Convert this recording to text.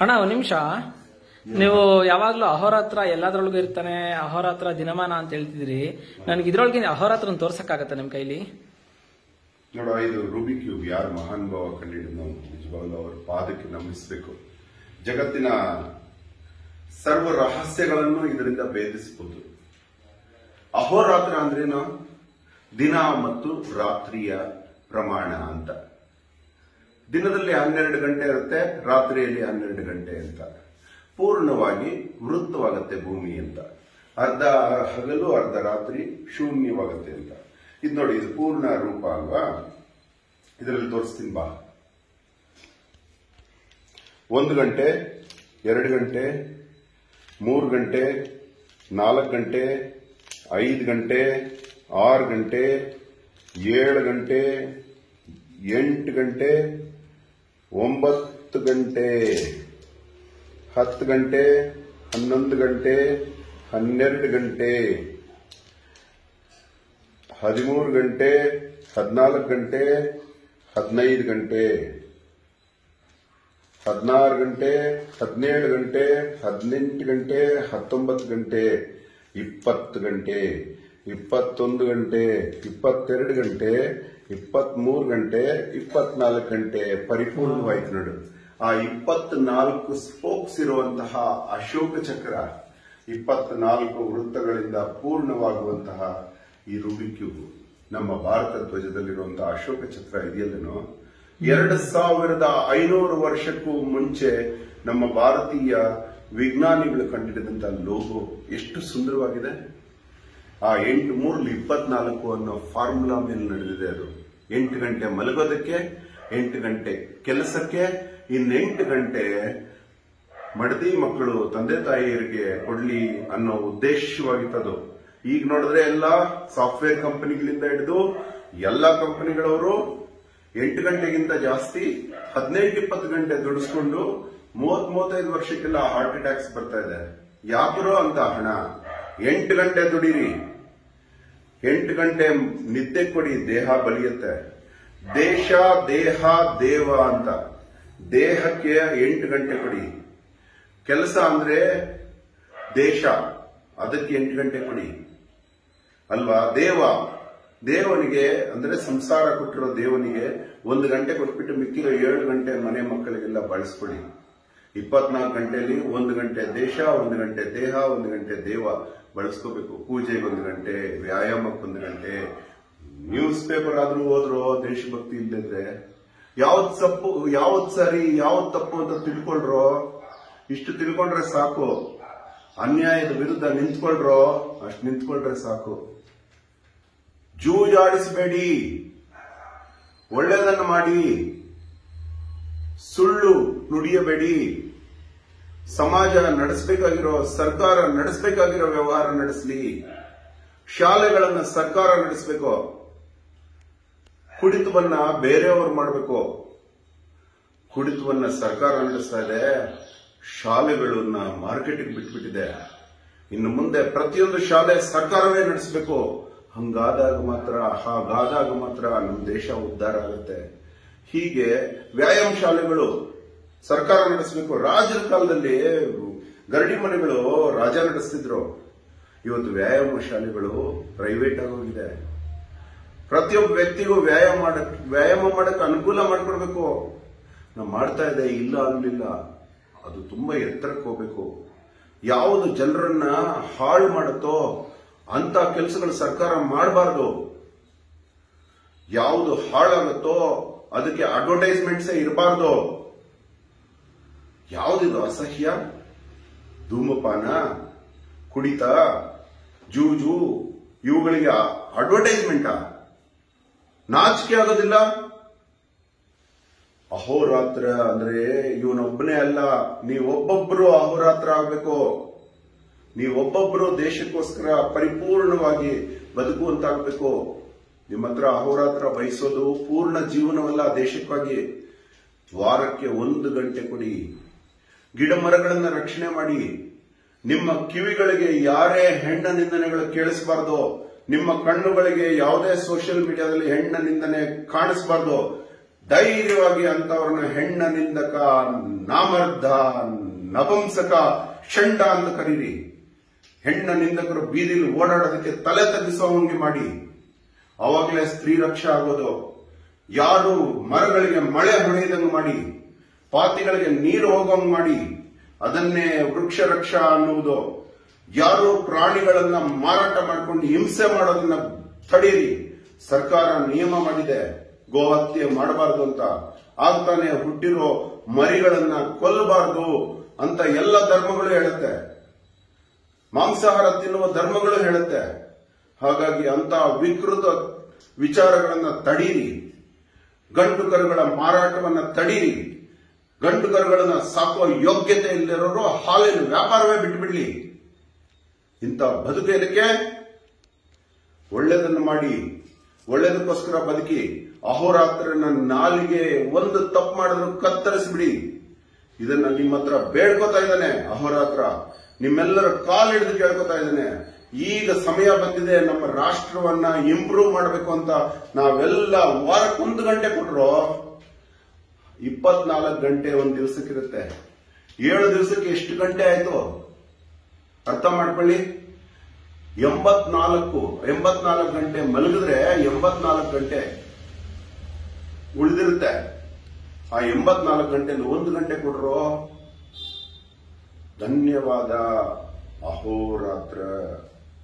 ಅಣ್ಣ ಒಂದ್ ನಿಮಿಷ ನೀವು ಯಾವಾಗ್ಲೂ ಅಹೋರಾತ್ರ ಎಲ್ಲಾದ್ರೊಳಗೂ ಇರ್ತಾನೆ ಅಹೋರಾತ್ರ ದಿನಮಾನ ಅಂತ ಹೇಳ್ತಿದ್ರಿ ನನಗೆ ಇದ್ರೊಳಗೆ ಅಹೋರಾತ್ರನ ತೋರ್ಸಕ್ಕಾಗತ್ತ ನಿಮ್ ಕೈಲಿ ನೋಡ ಇದು ರೂಬಿ ಕ್ಯೂಬ್ ಯಾರು ಮಹಾನ್ ಭಾವ ಕಂಡಿದ್ದು ನಿಜವಾಗ್ಲೂ ಅವರ ಪಾದಕ್ಕೆ ನಮಿಸಬೇಕು ಜಗತ್ತಿನ ಸರ್ವ ರಹಸ್ಯಗಳನ್ನು ಇದರಿಂದ ಭೇದಿಸಬಹುದು ಅಹೋರಾತ್ರ ಅಂದ್ರೇನು ದಿನ ಮತ್ತು ರಾತ್ರಿಯ ಪ್ರಮಾಣ ಅಂತ ದಿನದಲ್ಲಿ ಹನ್ನೆರಡು ಗಂಟೆ ಇರುತ್ತೆ ರಾತ್ರಿಯಲ್ಲಿ ಹನ್ನೆರಡು ಗಂಟೆ ಅಂತ ಪೂರ್ಣವಾಗಿ ವೃತ್ತವಾಗುತ್ತೆ ಭೂಮಿ ಅಂತ ಅರ್ಧ ಹಗಲು ಅರ್ಧ ರಾತ್ರಿ ಶೂನ್ಯವಾಗುತ್ತೆ ಅಂತ ಇದು ನೋಡಿ ಇದು ಪೂರ್ಣ ರೂಪ ಅಲ್ವಾ ಇದರಲ್ಲಿ ತೋರಿಸ್ತೀನಿ ಬಾ ಒಂದು ಗಂಟೆ ಎರಡು ಗಂಟೆ ಮೂರು ಗಂಟೆ ನಾಲ್ಕು ಗಂಟೆ ಐದು ಗಂಟೆ ಆರು ಗಂಟೆ ಏಳು ಗಂಟೆ ಎಂಟು ಗಂಟೆ ಒಂಬತ್ತು ಗಂಟೆ ಹತ್ತು ಗಂಟೆ ಹನ್ನೊಂದು ಗಂಟೆ ಹನ್ನೆರಡು ಗಂಟೆ ಹದಿಮೂರು ಗಂಟೆ ಹದಿನಾಲ್ಕು ಗಂಟೆ ಹದಿನೈದು ಗಂಟೆ ಹದಿನಾರು ಗಂಟೆ ಹದಿನೇಳು ಗಂಟೆ ಹದಿನೆಂಟು ಗಂಟೆ ಹತ್ತೊಂಬತ್ತು ಗಂಟೆ ಇಪ್ಪತ್ತು ಗಂಟೆ ಇಪ್ಪತ್ತೊಂದು ಗಂಟೆ ಇಪ್ಪತ್ತೆರಡು ಗಂಟೆ ಇಪ್ಪತ್ಮೂರು ಗಂಟೆ ಇಪ್ಪತ್ನಾಲ್ಕು ಗಂಟೆ ಪರಿಪೂರ್ಣವಾಯ್ತು ನೋಡು ಆ ಇಪ್ಪತ್ನಾಲ್ಕು ಸ್ಪೋಕ್ಸ್ ಇರುವಂತಹ ಅಶೋಕ ಚಕ್ರ ಇಪ್ಪತ್ನಾಲ್ಕು ವೃತ್ತಗಳಿಂದ ಪೂರ್ಣವಾಗುವಂತಹ ಈ ರೂಬಿ ಕ್ಯೂಬ್ ನಮ್ಮ ಭಾರತ ಧ್ವಜದಲ್ಲಿರುವಂತಹ ಅಶೋಕ ಚಕ್ರ ಇದೆಯಲ್ಲೇನೋ ಎರಡು ಸಾವಿರದ ಐನೂರು ವರ್ಷಕ್ಕೂ ಮುಂಚೆ ನಮ್ಮ ಭಾರತೀಯ ವಿಜ್ಞಾನಿಗಳು ಕಂಡಿಡಿದಂತಹ ಲೋಗೋ ಎಷ್ಟು ಸುಂದರವಾಗಿದೆ ಆ ಎಂಟು ಮೂರಲ್ಲಿ ಇಪ್ಪತ್ನಾಲ್ಕು ಅನ್ನೋ ಫಾರ್ಮುಲಾ ಮೇಲೆ ನಡೆದಿದೆ ಅದು ಎಂಟು ಗಂಟೆ ಮಲಗೋದಕ್ಕೆ ಎಂಟು ಗಂಟೆ ಕೆಲಸಕ್ಕೆ ಇನ್ನೆಂಟು ಗಂಟೆ ಮಡದಿ ಮಕ್ಕಳು ತಂದೆ ತಾಯಿಯರಿಗೆ ಕೊಡ್ಲಿ ಅನ್ನೋ ಉದ್ದೇಶವಾಗಿತ್ತದು ಈಗ ನೋಡಿದ್ರೆ ಎಲ್ಲ ಸಾಫ್ಟ್ವೇರ್ ಕಂಪನಿಗಳಿಂದ ಹಿಡಿದು ಎಲ್ಲ ಕಂಪನಿಗಳವರು ಎಂಟು ಗಂಟೆಗಿಂತ ಜಾಸ್ತಿ ಹದಿನೈದು ಇಪ್ಪತ್ತು ಗಂಟೆ ದುಡಿಸ್ಕೊಂಡು ಮೂವತ್ ಮೂವತ್ತೈದು ವರ್ಷಕ್ಕೆಲ್ಲ ಹಾರ್ಟ್ ಅಟ್ಯಾಕ್ಸ್ ಬರ್ತಾ ಇದೆ ಯಾಕರೋ ಅಂತ ಹಣ ಎಂಟು ಗಂಟೆ ದುಡೀರಿ ಎಂಟು ಗಂಟೆ ನಿದ್ದೆ ಕೊಡಿ ದೇಹ ಬಲಿಯುತ್ತೆ ದೇಶ ದೇಹ ದೇವ ಅಂತ ದೇಹಕ್ಕೆ ಎಂಟು ಗಂಟೆ ಕೊಡಿ ಕೆಲಸ ಅಂದ್ರೆ ದೇಶ ಅದಕ್ಕೆ ಎಂಟು ಗಂಟೆ ಕೊಡಿ ಅಲ್ವಾ ದೇವ ದೇವನಿಗೆ ಅಂದ್ರೆ ಸಂಸಾರ ಕೊಟ್ಟಿರೋ ದೇವನಿಗೆ ಒಂದು ಗಂಟೆ ಕೊಟ್ಬಿಟ್ಟು ಮಿಕ್ಕಿರೋ ಏಳು ಗಂಟೆ ಮನೆ ಮಕ್ಕಳಿಗೆಲ್ಲ ಬಳಸ್ಕೊಡಿ ಇಪ್ಪತ್ನಾಲ್ಕು ಗಂಟೆಯಲ್ಲಿ ಒಂದು ಗಂಟೆ ದೇಶ ಒಂದು ಗಂಟೆ ದೇಹ ಒಂದು ಗಂಟೆ ದೇವ ಬಳಸ್ಕೋಬೇಕು ಪೂಜೆಗೆ ಒಂದು ಗಂಟೆ ವ್ಯಾಯಾಮಕ್ಕೆ ಒಂದು ಗಂಟೆ ನ್ಯೂಸ್ ಪೇಪರ್ ಆದ್ರೂ ಹೋದ್ರು ದೇಶಭಕ್ತಿ ಇಲ್ಲದಿದ್ರೆ ಯಾವ್ದು ತಪ್ಪು ಯಾವ್ದು ಸರಿ ಯಾವ್ದು ತಪ್ಪು ಅಂತ ತಿಳ್ಕೊಳ್ರೋ ಇಷ್ಟು ತಿಳ್ಕೊಂಡ್ರೆ ಸಾಕು ಅನ್ಯಾಯದ ವಿರುದ್ಧ ನಿಂತ್ಕೊಳ್ರೋ ಅಷ್ಟು ನಿಂತ್ಕೊಂಡ್ರೆ ಸಾಕು ಜೂಜಾಡಿಸಬೇಡಿ ಒಳ್ಳೆಯದನ್ನು ಮಾಡಿ ಸುಳ್ಳು ನುಡಿಯಬೇಡಿ ಸಮಾಜ ನಡೆಸಬೇಕಾಗಿರೋ ಸರ್ಕಾರ ನಡೆಸಬೇಕಾಗಿರೋ ವ್ಯವಹಾರ ನಡೆಸಲಿ ಶಾಲೆಗಳನ್ನ ಸರ್ಕಾರ ನಡೆಸಬೇಕು ಕುಡಿತವನ್ನ ಬೇರೆಯವರು ಮಾಡಬೇಕು ಕುಡಿತವನ್ನ ಸರ್ಕಾರ ನಡೆಸ್ತಾ ಇದೆ ಶಾಲೆಗಳನ್ನ ಮಾರ್ಕೆಟಿಗೆ ಬಿಟ್ಬಿಟ್ಟಿದೆ ಇನ್ನು ಮುಂದೆ ಪ್ರತಿಯೊಂದು ಶಾಲೆ ಸರ್ಕಾರವೇ ನಡೆಸಬೇಕು ಹಂಗಾದಾಗ ಮಾತ್ರ ಹಾಗಾದಾಗ ಮಾತ್ರ ನಮ್ಮ ದೇಶ ಉದ್ಧಾರ ಆಗುತ್ತೆ ಹೀಗೆ ವ್ಯಾಯಾಮ ಶಾಲೆಗಳು ಸರ್ಕಾರ ನಡೆಸಬೇಕು ರಾಜರ ಕಾಲದಲ್ಲಿ ಗರಡಿ ಮನೆಗಳು ರಾಜ ನಡೆಸ್ತಿದ್ರು ಇವತ್ತು ವ್ಯಾಯಾಮ ಶಾಲೆಗಳು ಪ್ರೈವೇಟ್ ಆಗೋಗಿದೆ ಪ್ರತಿಯೊಬ್ಬ ವ್ಯಕ್ತಿಗೂ ವ್ಯಾಯಾಮ ಮಾಡಕ್ ವ್ಯಾಯಾಮ ಮಾಡಕ್ ಅನುಕೂಲ ಮಾಡ್ಕೊಡ್ಬೇಕು ನಾವು ಮಾಡ್ತಾ ಇದೆ ಇಲ್ಲ ಅನ್ನಲಿಲ್ಲ ಅದು ತುಂಬಾ ಎತ್ತರಕ್ಕೆ ಹೋಗ್ಬೇಕು ಯಾವುದು ಜನರನ್ನ ಹಾಳು ಮಾಡುತ್ತೋ ಅಂತ ಕೆಲಸಗಳು ಸರ್ಕಾರ ಮಾಡಬಾರ್ದು ಯಾವುದು ಹಾಳಾಗುತ್ತೋ ಅದಕ್ಕೆ ಅಡ್ವರ್ಟೈಸ್ಮೆಂಟ್ಸೇ ಇರಬಾರ್ದು ಯಾವುದಿದು ಅಸಹ್ಯ ಧೂಮಪಾನ ಕುಡಿತ ಜೂಜು ಇವುಗಳಿಗೆ ಅಡ್ವರ್ಟೈಸ್ಮೆಂಟಾ ನಾಚಿಕೆ ಆಗೋದಿಲ್ಲ ಅಹೋರಾತ್ರ ಅಂದ್ರೆ ಇವನೊಬ್ಬನೇ ಅಲ್ಲ ನೀವೊಬ್ಬೊಬ್ರು ಅಹೋರಾತ್ರ ಆಗ್ಬೇಕು ನೀವೊಬ್ಬೊಬ್ರು ದೇಶಕ್ಕೋಸ್ಕರ ಪರಿಪೂರ್ಣವಾಗಿ ಬದುಕುವಂತಾಗಬೇಕು ನಿಮ್ಮ ಹತ್ರ ಅಹೋರಾತ್ರ ಬಯಸೋದು ಪೂರ್ಣ ಜೀವನವಲ್ಲ ದೇಶಕ್ಕಾಗಿ ವಾರಕ್ಕೆ ಒಂದು ಗಂಟೆ ಕೊಡಿ ಗಿಡ ಮರಗಳನ್ನ ರಕ್ಷಣೆ ಮಾಡಿ ನಿಮ್ಮ ಕಿವಿಗಳಿಗೆ ಯಾರೇ ಹೆಣ್ಣ ನಿಂದನೆಗಳು ಕೇಳಿಸಬಾರ್ದು ನಿಮ್ಮ ಕಣ್ಣುಗಳಿಗೆ ಯಾವುದೇ ಸೋಷಿಯಲ್ ಮೀಡಿಯಾದಲ್ಲಿ ಹೆಣ್ಣ ನಿಂದನೆ ಕಾಣಿಸಬಾರ್ದು ಧೈರ್ಯವಾಗಿ ಅಂತವ್ರನ್ನ ಹೆಣ್ಣ ನಿಂದಕ ನಾಮರ್ಧ ನಪುಂಸಕ ಷಂಡ ಅಂತ ಕರೀರಿ ಹೆಣ್ಣ ನಿಂದಕರು ಬೀದಿಲಿ ಓಡಾಡೋದಕ್ಕೆ ತಲೆ ತಗ್ಗಿಸೋಂಗೆ ಮಾಡಿ ಅವಾಗಲೇ ಸ್ತ್ರೀ ರಕ್ಷಾ ಆಗೋದು ಯಾರು ಮರಗಳಿಗೆ ಮಳೆ ಹೊಡೆಯದಂಗೆ ಮಾಡಿ ಪಾತಿಗಳಿಗೆ ನೀರು ಹೋಗೋಂಗ್ ಮಾಡಿ ಅದನ್ನೇ ವೃಕ್ಷ ರಕ್ಷಾ ಅನ್ನುವುದು ಯಾರು ಪ್ರಾಣಿಗಳನ್ನ ಮಾರಾಟ ಮಾಡಿಕೊಂಡು ಹಿಂಸೆ ಮಾಡೋದನ್ನ ತಡೀರಿ ಸರ್ಕಾರ ನಿಯಮ ಮಾಡಿದೆ ಗೋಹತ್ಯೆ ಮಾಡಬಾರದು ಅಂತ ಆಗ್ತಾನೆ ಹುಟ್ಟಿರೋ ಮರಿಗಳನ್ನ ಕೊಲ್ಲಬಾರದು ಅಂತ ಎಲ್ಲ ಧರ್ಮಗಳು ಹೇಳುತ್ತೆ ಮಾಂಸಾಹಾರ ತಿನ್ನುವ ಧರ್ಮಗಳು ಹೇಳುತ್ತೆ ಹಾಗಾಗಿ ಅಂತ ವಿಕೃತ ವಿಚಾರಗಳನ್ನ ತಡೀರಿ ಗಂಡು ಕರುಗಳ ಮಾರಾಟವನ್ನ ತಡೀರಿ ಗಂಡು ಕರುಗಳನ್ನ ಸಾಕುವ ಯೋಗ್ಯತೆ ಇಲ್ಲದಿರೋರು ಹಾಲಿನ ವ್ಯಾಪಾರವೇ ಬಿಟ್ಟುಬಿಡ್ಲಿ ಇಂಥ ಬದುಕೇದಕ್ಕೆ ಒಳ್ಳೆಯದನ್ನು ಮಾಡಿ ಒಳ್ಳೆಯದಕ್ಕೋಸ್ಕರ ಬದುಕಿ ಅಹೋರಾತ್ರನ ನಾಲಿಗೆ ಒಂದು ತಪ್ಪು ಮಾಡಿದ್ರು ಕತ್ತರಿಸ್ಬಿಡಿ ಇದನ್ನ ನಿಮ್ಮ ಹತ್ರ ಬೇಡ್ಕೋತಾ ಇದ್ದಾನೆ ಅಹೋರಾತ್ರ ನಿಮ್ಮೆಲ್ಲರ ಕಾಲ್ ಹಿಡಿದು ಕೇಳ್ಕೊತಾ ಇದ್ದಾನೆ ಈಗ ಸಮಯ ಬಂದಿದೆ ನಮ್ಮ ರಾಷ್ಟ್ರವನ್ನ ಇಂಪ್ರೂವ್ ಮಾಡಬೇಕು ಅಂತ ನಾವೆಲ್ಲ ವಾರಕ್ಕೊಂದು ಗಂಟೆ ಕೊಟ್ರು ಇಪ್ಪತ್ನಾಲ್ಕು ಗಂಟೆ ಒಂದ್ ದಿವಸಕ್ಕಿರುತ್ತೆ ಏಳು ದಿವಸಕ್ಕೆ ಎಷ್ಟು ಗಂಟೆ ಆಯ್ತು ಅರ್ಥ ಮಾಡ್ಕೊಳ್ಳಿ ಎಂಬತ್ನಾಲ್ಕು ಎಂಬತ್ನಾಲ್ಕು ಗಂಟೆ ಮಲಗಿದ್ರೆ ಎಂಬತ್ನಾಲ್ಕು ಗಂಟೆ ಉಳಿದಿರುತ್ತೆ ಆ ಎಂಬತ್ನಾಲ್ಕು ಗಂಟೆಯಲ್ಲಿ ಒಂದು ಗಂಟೆ ಕೊಡ್ರು ಧನ್ಯವಾದ ಅಹೋರಾತ್ರ